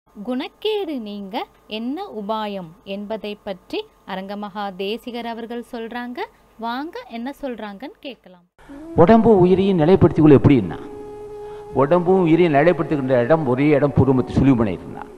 குணக்கேடு நீங்க என்ன உபாயம் என்பதை பற்றி அரங்கமகா தேசிகர் அவர்கள் சொல்றாங்க வாங்க என்ன சொல்றாங்கன்னு கேட்கலாம் உடம்பும் உயிரையும் நிலைப்படுத்திக் கொள்ள எப்படின்னா உடம்பும் உயிரையும் நிலைப்படுத்துகின்ற இடம் ஒரே இடம் புருமத்து சுழிமுனை இருந்தான்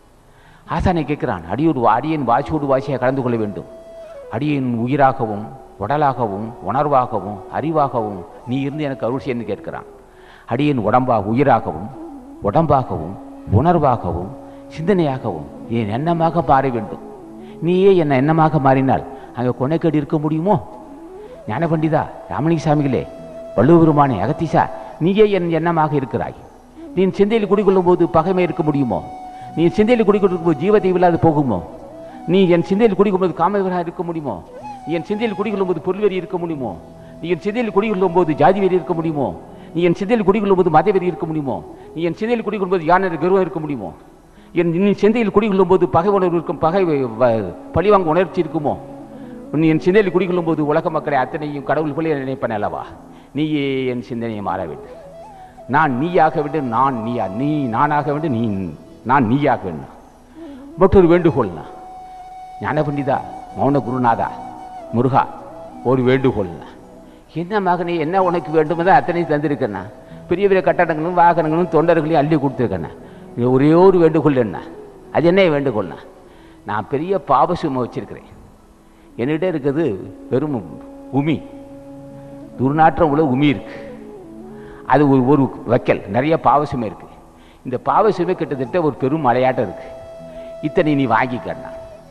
ஆசானை கேட்கிறான் அடியோடு அடியன் வாசியோடு வாசியாக கலந்து கொள்ள வேண்டும் அடியன் உயிராகவும் உடலாகவும் உணர்வாகவும் அறிவாகவும் நீ இருந்து எனக்கு அருள் செய்யன்னு கேட்கிறான் அடியன் உடம்பா உயிராகவும் உடம்பாகவும் உணர்வாகவும் சிந்தனையாகவும் என் எண்ணமாக மாற வேண்டும் நீயே என்ன எண்ணமாக மாறினால் அங்கே கொனைக்கேடு இருக்க முடியுமோ ஞான பண்டிதா ராமலிங்க சாமிகளே வள்ளுவருமானே அகத்தீசா நீயே என் எண்ணமாக இருக்கிறாய் நீ சிந்தையில் குடிக்கொள்ளும் போது பகைமை இருக்க முடியுமோ நீ சிந்தையில் குடிக்கொள்ளும் போது ஜீவத்தை இல்லாது போகுமோ நீ என் சிந்தையில் குடிக்கும் போது காமவராக இருக்க முடியுமோ நீ என் சிந்தையில் குடிக்கொள்ளும் போது பொருள்வெறி இருக்க முடியுமோ நீ என் சிந்தையில் குடிக்கொள்ளும் போது ஜாதி வெறி இருக்க முடியுமோ நீ என் சிந்தையில் குடிக்கொள்ளும் போது மதவெறி இருக்க முடியுமோ நீ என் சிந்தையில் குடிக்கொள்ளும் போது யானை கர்வம் இருக்க முடியுமோ என் நீ சிந்தையில் குடிக்கொள்ளும் போது பகை உணர்வு இருக்கும் பகை வ- பழிவாங்க உணர்ச்சி இருக்குமோ நீ என் சிந்தையில் குடிக்கொள்ளும் போது உலக மக்களை அத்தனையும் கடவுள் போல நினைப்பேன் அல்லவா நீயே என் சிந்தனையை மாற வேண்டும் நான் நீயாக வேண்டும் நான் நீயா நீ நானாக வேண்டும் நீ நான் நீயாக வேண்டும் மற்றொரு வேண்டுகோள்னா ஞான பண்டிதா மௌன குருநாதா முருகா ஒரு வேண்டுகோள்னா என்ன மகனே என்ன உனக்கு வேண்டுமோ தான் அத்தனையும் தந்திருக்கேண்ணா பெரிய பெரிய கட்டடங்களும் வாகனங்களும் தொண்டர்களையும் அள்ளி கொடுத்துருக்கேண்ணா இது ஒரே ஒரு வேண்டுகோள் என்ன அது என்ன வேண்டுகோள்னா நான் பெரிய பாபசுமை வச்சிருக்கிறேன் என்கிட்ட இருக்கிறது வெறும் உமி துர்நாற்றம் உள்ள உமி இருக்கு அது ஒரு ஒரு வைக்கல் நிறைய பாவசுமை இருக்கு இந்த பாவசுமை கிட்டத்தட்ட ஒரு பெரும் மலையாட்டம் இருக்கு இத்தனை நீ வாங்கிக்கண்ணா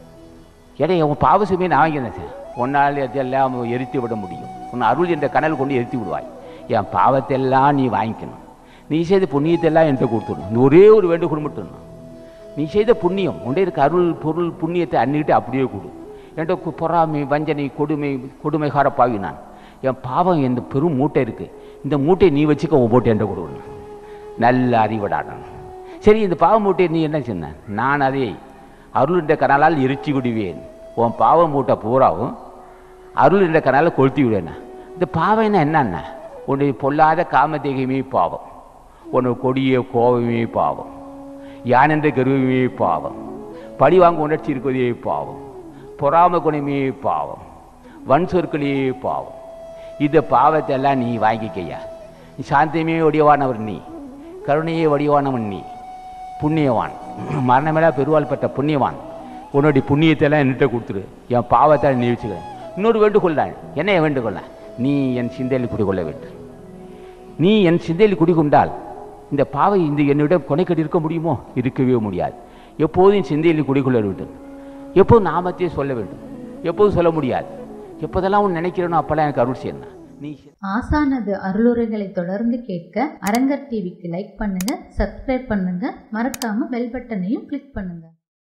ஏடா உன் பாவசுமையை நான் வாங்கினேன் உன்னால் அதெல்லாம் எரித்து விட முடியும் உன் அருள் என்ற கனல் கொண்டு எரித்து விடுவாய் என் பாவத்தெல்லாம் நீ வாங்கிக்கணும் நீ செய்த புண்ணியத்தெல்லாம் என்கிட்ட கொடுத்துடணும் இந்த ஒரே ஒரு வேண்டுகோள் மட்டும் தான். நீ செய்த புண்ணியம் உண்டே இருக்க அருள் பொருள் புண்ணியத்தை அன்னிட்டு அப்படியே கொடு என்கிட்ட கு- பொறாமை வஞ்சனை கொடுமை கொடுமைகார பாவி நான் என் பாவம் இந்த பெரும் மூட்டை இருக்கு இந்த மூட்டையை நீ வச்சுக்க உன் போட்டு என்கிட்ட கொடுக்கணும் நல்ல அறிவடாடன் சரி இந்த பாவ மூட்டையை நீ என்ன சொன்ன நான் அதை அருள் என்ற கனாலால் எரிச்சு விடுவேன் உன் பாவ மூட்டை பூராவும் அருள் என்ற கனால கொளுத்தி விடுவேன் இந்த பாவம்னா என்னன்னா உன்னுடைய பொல்லாத காமதேகமே பாவம் உன்னோட கொடிய கோபமே பாவம் யானென்ற கருவமே பாவம் பழி வாங்க உணர்ச்சி இருப்பதே பாவம் பொறாம குணமே பாவம் வன் சொற்களே பாவம் இந்த பாவத்தை எல்லாம் நீ வாங்கிக்கையா நீ சாந்தமே வடிவானவர் நீ கருணையே வடிவானவன் நீ புண்ணியவான் மரணமேலா பெருவாள் பெற்ற புண்ணியவான் உன்னுடைய புண்ணியத்தை எல்லாம் என்கிட்ட கொடுத்துரு என் பாவத்தை நீ வச்சுக்க இன்னொரு வேண்டுகோள் தான் என்ன வேண்டுகோள் நீ என் சிந்தையில் குடிகொள்ள வேண்டும் நீ என் சிந்தையில் குடிகொண்டால் இந்த பாவை இந்த என்னிடம் கொனைக்கடி இருக்க முடியுமோ இருக்கவே முடியாது எப்போதும் சிந்தையில் குடிகொள்ள வேண்டும் எப்போதும் நாமத்தையே சொல்ல வேண்டும் எப்போதும் சொல்ல முடியாது எப்போதெல்லாம் உன் நினைக்கிறேனோ அப்பெல்லாம் எனக்கு அருள் செய்யணும் நீ ஆசானது அருளுரைகளை தொடர்ந்து கேட்க அரங்கர் டிவிக்கு லைக் பண்ணுங்க சப்ஸ்கிரைப் பண்ணுங்க மறக்காம பெல் பட்டனையும் கிளிக் பண்ணுங்க